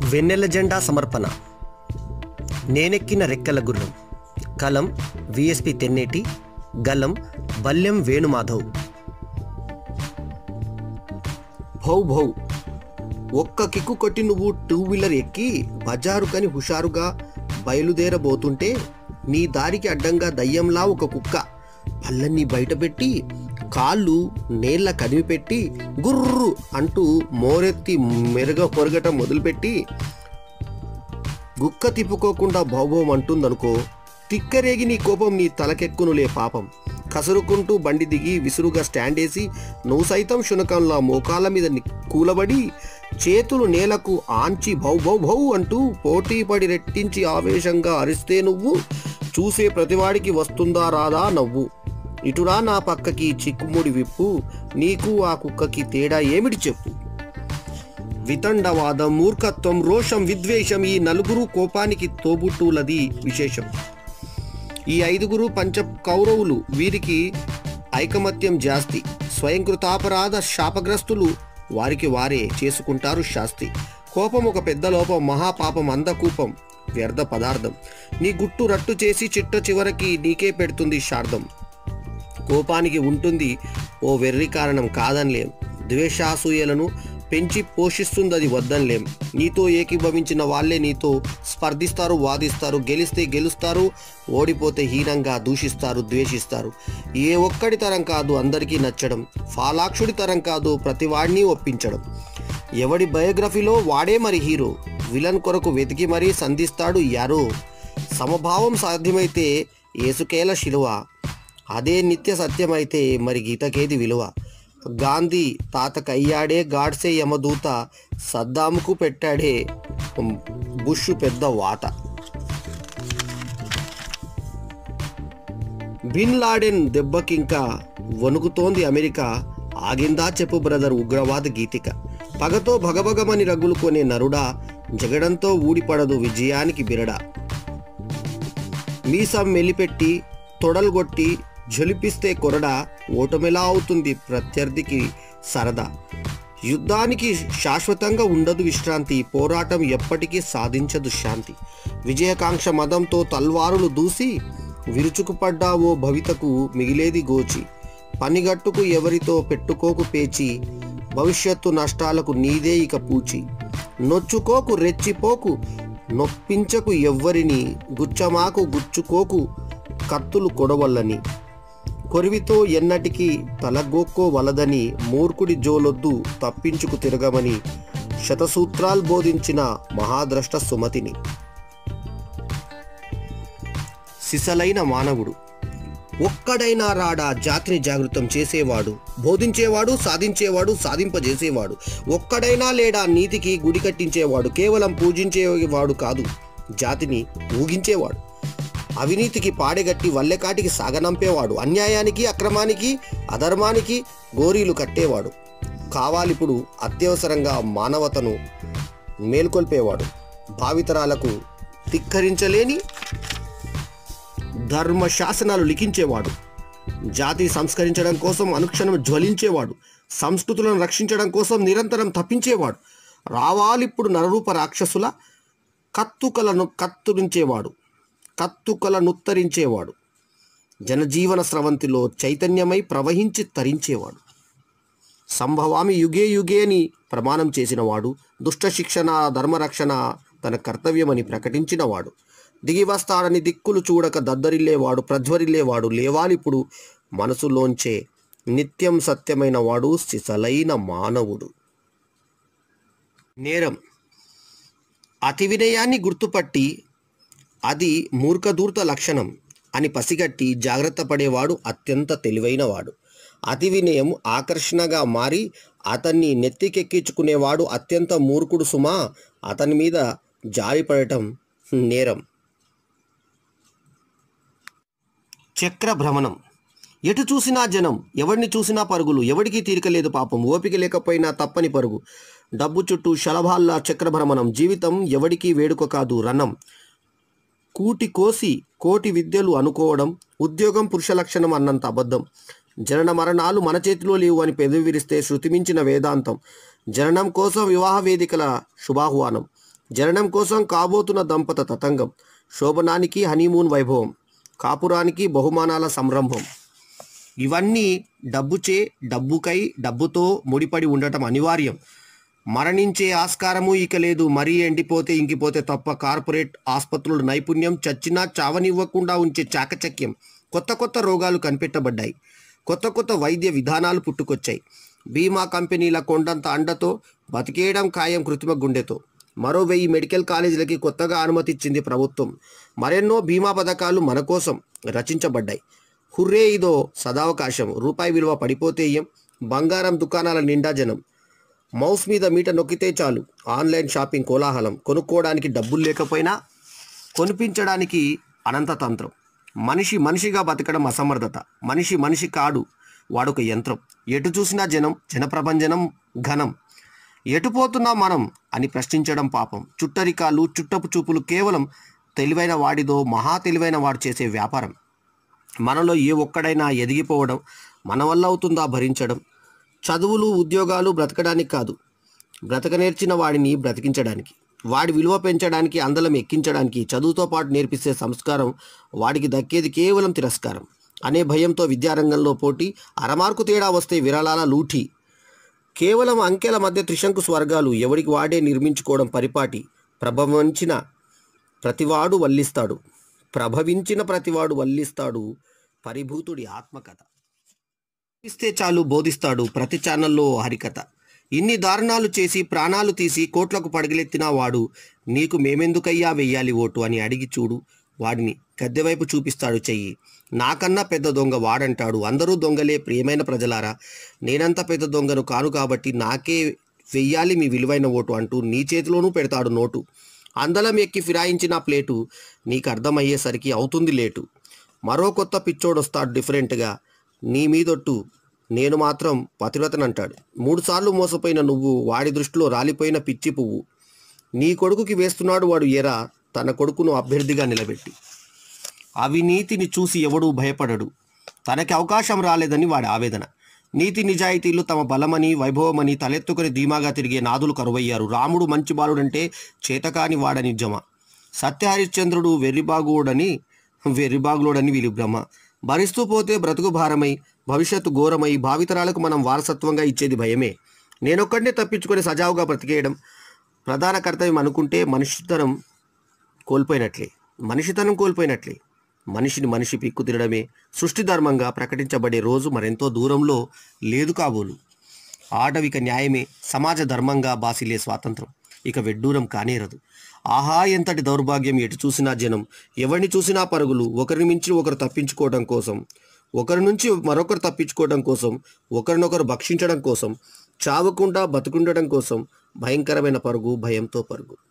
వెన్నెల జెండా సమర్పణ నేనెక్కిన రెక్కల గుర్రం కలం విఎస్పి తెన్నేటి గలం బల్యం వేణుమాధవ్ భౌ భౌ ఒక్క కిక్కు కొట్టి నువ్వు టూ వీలర్ ఎక్కి బజారు కని హుషారుగా బయలుదేరబోతుంటే నీ దారికి అడ్డంగా దయ్యంలా ఒక కుక్క పళ్ళన్నీ బయటపెట్టి కాళ్ళు నేల కదిమిపెట్టి గుర్రు అంటూ మోరెత్తి మెరుగ పొరగటం మొదలుపెట్టి గుక్క తిప్పుకోకుండా భౌభవం అంటుందనుకో తిక్కరేగి నీ కోపం నీ తలకెక్కునులే పాపం కసురుకుంటూ బండి దిగి విసురుగా స్టాండ్ వేసి నువ్వు సైతం శునకంలా మోకాళ్ళ మీద ని- కూలబడి చేతులు నేలకు ఆంచి భౌ భౌ భౌ అంటూ పోటీ పడి రెట్టించి ఆవేశంగా అరిస్తే నువ్వు చూసే ప్రతివాడికి వస్తుందా రాదా నవ్వు ఇటురా నా పక్కకి చిక్కుముడి విప్పు నీకు ఆ కుక్కకి తేడా ఏమిటి చెప్పు వితండవాదం మూర్ఖత్వం రోషం విద్వేషం ఈ నలుగురు కోపానికి తోబుట్టులది విశేషం ఈ ఐదుగురు పంచ కౌరవులు వీరికి ఐకమత్యం జాస్తి స్వయంకృతాపరాధ శాపగ్రస్తులు వారికి వారే చేసుకుంటారు శాస్తి కోపం ఒక పెద్ద లోపం మహాపాపం అందకూపం వ్యర్థ పదార్థం నీ గుట్టు రట్టు చేసి చిట్ట చివరికి నీకే పెడుతుంది శార్థం కోపానికి ఉంటుంది ఓ వెర్రి కారణం కాదనిలేం ద్వేషాసూయలను పెంచి పోషిస్తుంది అది వద్దనిలేం నీతో ఏకీభవించిన వాళ్ళే నీతో స్పర్ధిస్తారు వాదిస్తారు గెలిస్తే గెలుస్తారు ఓడిపోతే హీనంగా దూషిస్తారు ద్వేషిస్తారు ఏ ఒక్కడి తరం కాదు అందరికీ నచ్చడం ఫాలాక్షుడి తరం కాదు ప్రతివాడిని ఒప్పించడం ఎవడి బయోగ్రఫీలో వాడే మరి హీరో విలన్ కొరకు వెతికి మరీ సంధిస్తాడు యారో సమభావం సాధ్యమైతే ఏసుకేల శిలువ అదే నిత్య సత్యమైతే మరి గీతకేది విలువ గాంధీ తాతకయ్యాడే గాడ్సే యమదూత సద్దాముకు పెట్టాడే బుష్ పెద్ద వాత బిన్ లాడెన్ దెబ్బకింకా వణుకుతోంది అమెరికా ఆగిందా చెప్పు బ్రదర్ ఉగ్రవాద గీతిక పగతో భగభగమని రగులుకొనే నరుడా జగడంతో ఊడిపడదు విజయానికి బిరడా మీసం మెలిపెట్టి తొడలుగొట్టి జొలిపిస్తే కొరడ ఓటమిలా అవుతుంది ప్రత్యర్థికి సరదా యుద్ధానికి శాశ్వతంగా ఉండదు విశ్రాంతి పోరాటం ఎప్పటికీ సాధించదు శాంతి విజయకాంక్ష మదంతో తల్వారులు దూసి విరుచుకుపడ్డా ఓ భవితకు మిగిలేది గోచి పనిగట్టుకు ఎవరితో పెట్టుకోకు పేచి భవిష్యత్తు నష్టాలకు నీదే ఇక పూచి నొచ్చుకోకు రెచ్చిపోకు నొప్పించకు ఎవ్వరిని గుచ్చమాకు గుచ్చుకోకు కత్తులు కొడవల్లని కొరివితో ఎన్నటికీ తలగోక్కో వలదని మూర్ఖుడి జోలొద్దు తప్పించుకు తిరగమని శతసూత్రాలు బోధించిన మహాద్రష్ట సుమతిని సిసలైన మానవుడు ఒక్కడైనా రాడా జాతిని జాగృతం చేసేవాడు బోధించేవాడు సాధించేవాడు సాధింపజేసేవాడు ఒక్కడైనా లేడా నీతికి గుడి కట్టించేవాడు కేవలం పూజించేవాడు కాదు జాతిని ఊగించేవాడు అవినీతికి పాడెగట్టి వల్లెకాటికి సాగనంపేవాడు అన్యాయానికి అక్రమానికి అధర్మానికి గోరీలు కట్టేవాడు కావాలిప్పుడు అత్యవసరంగా మానవతను మేల్కొల్పేవాడు భావితరాలకు ధిక్కరించలేని ధర్మ శాసనాలు లిఖించేవాడు జాతి సంస్కరించడం కోసం అనుక్షణం జ్వలించేవాడు సంస్కృతులను రక్షించడం కోసం నిరంతరం తప్పించేవాడు రావాలిప్పుడు నరరూప రాక్షసుల కత్తుకలను కత్తురించేవాడు కత్తుకలనుత్తరించేవాడు జనజీవన స్రవంతిలో చైతన్యమై ప్రవహించి తరించేవాడు సంభవామి యుగే యుగే అని ప్రమాణం చేసినవాడు దుష్ట శిక్షణ ధర్మరక్షణ తన కర్తవ్యమని ప్రకటించినవాడు దిగి వస్తాడని దిక్కులు చూడక దద్దరిల్లేవాడు ప్రజ్వరిల్లేవాడు లేవాలిప్పుడు మనసులోంచే నిత్యం సత్యమైన వాడు సిసలైన మానవుడు నేరం అతి వినయాన్ని గుర్తుపట్టి అది మూర్ఖదూర్త లక్షణం అని పసిగట్టి జాగ్రత్త పడేవాడు అత్యంత తెలివైనవాడు అతి వినయం ఆకర్షణగా మారి అతన్ని నెత్తికెక్కించుకునేవాడు అత్యంత మూర్ఖుడు సుమా అతని మీద జారిపడటం నేరం చక్ర భ్రమణం ఎటు చూసినా జనం ఎవడిని చూసినా పరుగులు ఎవడికి తీరిక లేదు పాపం ఓపిక లేకపోయినా తప్పని పరుగు డబ్బు చుట్టూ శలభాల్లా చక్రభ్రమణం జీవితం ఎవడికి వేడుక కాదు రణం కూటి కోసి కోటి విద్యలు అనుకోవడం ఉద్యోగం పురుష లక్షణం అన్నంత అబద్ధం జనన మరణాలు మన చేతిలో లేవు అని పెదవి విరిస్తే శృతిమించిన వేదాంతం జననం కోసం వివాహ వేదికల శుభాహ్వానం జననం కోసం కాబోతున్న దంపత తతంగం శోభనానికి హనీమూన్ వైభవం కాపురానికి బహుమానాల సంరంభం ఇవన్నీ డబ్బుచే డబ్బుకై డబ్బుతో ముడిపడి ఉండటం అనివార్యం మరణించే ఆస్కారము ఇక లేదు మరీ ఎండిపోతే ఇంకిపోతే తప్ప కార్పొరేట్ ఆసుపత్రుల నైపుణ్యం చచ్చినా చావనివ్వకుండా ఉంచే చాకచక్యం కొత్త కొత్త రోగాలు కనిపెట్టబడ్డాయి కొత్త కొత్త వైద్య విధానాలు పుట్టుకొచ్చాయి బీమా కంపెనీల కొండంత అండతో బతికేయడం ఖాయం కృత్రిమ గుండెతో మరో వెయ్యి మెడికల్ కాలేజీలకి కొత్తగా అనుమతి ఇచ్చింది ప్రభుత్వం మరెన్నో బీమా పథకాలు మన కోసం రచించబడ్డాయి హుర్రే ఇదో సదావకాశం రూపాయి విలువ పడిపోతే ఏం బంగారం దుకాణాల నిండా జనం మౌస్ మీద మీట నొక్కితే చాలు ఆన్లైన్ షాపింగ్ కోలాహలం కొనుక్కోవడానికి డబ్బులు లేకపోయినా కొనిపించడానికి అనంత తంత్రం మనిషి మనిషిగా బతకడం అసమర్థత మనిషి మనిషి కాడు వాడొక యంత్రం ఎటు చూసినా జనం జనప్రపంజనం ఘనం ఎటు పోతున్నాం మనం అని ప్రశ్నించడం పాపం చుట్టరికాలు చుట్టపు చూపులు కేవలం తెలివైన వాడిదో మహా తెలివైన వాడు చేసే వ్యాపారం మనలో ఏ ఒక్కడైనా ఎదిగిపోవడం మన వల్ల అవుతుందా భరించడం చదువులు ఉద్యోగాలు బ్రతకడానికి కాదు బ్రతక నేర్చిన వాడిని బ్రతికించడానికి వాడి విలువ పెంచడానికి అందలం ఎక్కించడానికి చదువుతో పాటు నేర్పిస్తే సంస్కారం వాడికి దక్కేది కేవలం తిరస్కారం అనే భయంతో విద్యారంగంలో పోటీ అరమార్కు తేడా వస్తే విరళాల లూఠీ కేవలం అంకెల మధ్య త్రిశంకు స్వర్గాలు ఎవడికి వాడే నిర్మించుకోవడం పరిపాటి ప్రభవించిన ప్రతివాడు వల్లిస్తాడు ప్రభవించిన ప్రతివాడు వల్లిస్తాడు పరిభూతుడి ఆత్మకథ ఇస్తే చాలు బోధిస్తాడు ప్రతి ఛానల్లో ఓ హరికథ ఇన్ని దారుణాలు చేసి ప్రాణాలు తీసి కోట్లకు పడగలెత్తిన వాడు నీకు మేమెందుకయ్యా వెయ్యాలి ఓటు అని అడిగి చూడు వాడిని గద్దెవైపు చూపిస్తాడు చెయ్యి నాకన్నా పెద్ద దొంగ వాడంటాడు అందరూ దొంగలే ప్రియమైన ప్రజలారా నేనంత పెద్ద దొంగను కాను కాబట్టి నాకే వెయ్యాలి మీ విలువైన ఓటు అంటూ నీ చేతిలోనూ పెడతాడు నోటు అందలం ఎక్కి ఫిరాయించిన ప్లేటు నీకు అర్థమయ్యేసరికి అవుతుంది లేటు మరో కొత్త పిచ్చోడొస్తాడు డిఫరెంట్గా నీ మీదొట్టు నేను మాత్రం పతివ్రతనంటాడు మూడుసార్లు మోసపోయిన నువ్వు వాడి దృష్టిలో రాలిపోయిన పిచ్చి పువ్వు నీ కొడుకుకి వేస్తున్నాడు వాడు ఎరా తన కొడుకును అభ్యర్థిగా నిలబెట్టి అవినీతిని చూసి ఎవడూ భయపడడు తనకి అవకాశం రాలేదని వాడి ఆవేదన నీతి నిజాయితీలు తమ బలమని వైభవమని తలెత్తుకుని ధీమాగా తిరిగే నాదులు కరువయ్యారు రాముడు మంచి బాలుడంటే చేతకాని వాడని జమ సత్యహరిశ్చంద్రుడు వెర్రిబాగుడని వెర్రిబాగులోడని వీలి భ్రమ భరిస్తూ పోతే బ్రతుకు భారమై భవిష్యత్తు ఘోరమై భావితరాలకు మనం వారసత్వంగా ఇచ్చేది భయమే నేనొక్కడినే తప్పించుకొని సజావుగా బ్రతికేయడం ప్రధాన కర్తవ్యం అనుకుంటే మనిషితనం కోల్పోయినట్లే మనిషితనం కోల్పోయినట్లే మనిషిని మనిషి పిక్కు తినడమే సృష్టి ధర్మంగా ప్రకటించబడే రోజు మరెంతో దూరంలో లేదు కాబోలు ఆటవిక న్యాయమే సమాజ ధర్మంగా బాసిలే స్వాతంత్రం ఇక వెడ్డూరం కానేరదు ఆహా ఎంతటి దౌర్భాగ్యం ఎటు చూసినా జనం ఎవరిని చూసినా పరుగులు ఒకరిని మించి ఒకరు తప్పించుకోవడం కోసం ఒకరి నుంచి మరొకరు తప్పించుకోవడం కోసం ఒకరినొకరు భక్షించడం కోసం చావకుండా బతుకుండడం కోసం భయంకరమైన పరుగు భయంతో పరుగు